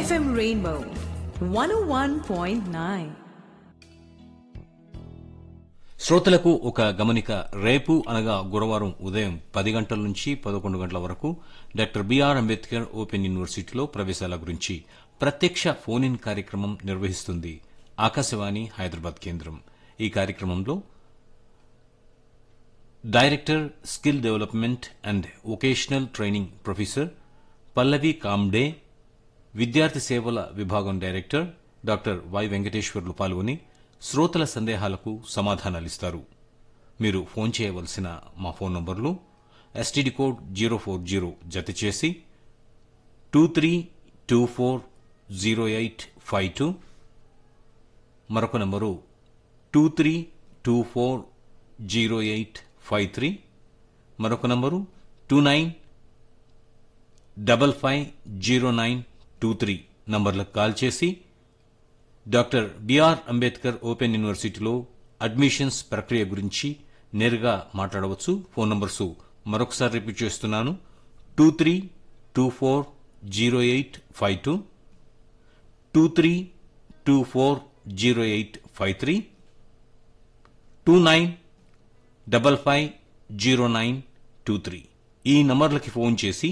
FM Rainbow 101.9. శ్రోతలకు ఒక గమనిక రేపు అనగా గురువారం ఉదయం పది గంటల నుంచి పదకొండు గంటల వరకు డాక్టర్ బిఆర్ అంబేద్కర్ ఓపెన్ యూనివర్సిటీలో ప్రవేశాల గురించి ప్రత్యక్ష ఫోన్ ఇన్ కార్యక్రమం నిర్వహిస్తుంది ఆకాశవాణి హైదరాబాద్ కేంద్రం ఈ కార్యక్రమంలో director skill development and vocational training professor Pallavi Kamde విద్యార్థి సేవల విభాగం డైరెక్టర్ డాక్టర్ వై వెంకటేశ్వర్లు పాల్గొని శ్రోతల సందేహాలకు సమాధానాలిస్తారు మీరు ఫోన్ చేయవలసిన మా ఫోన్ నంబర్లు STD code zero four zero జత చేసి two three two four zero eight five two మరొక number two three two four zero eight five three మరొక number two nine double five zero nine two three నంబర్లకు call చేసి doctor BR Ambedkar open యూనివర్సిటీలో admissions ప్రక్రియ గురించి నేరుగా మాట్లాడవచ్చు phone numbers మరొకసారి రిపీట్ చేస్తున్నాను two three two four zero eight five two two three two four zero eight five three two nine double five zero nine two three ఈ నంబర్లకి phone చేసి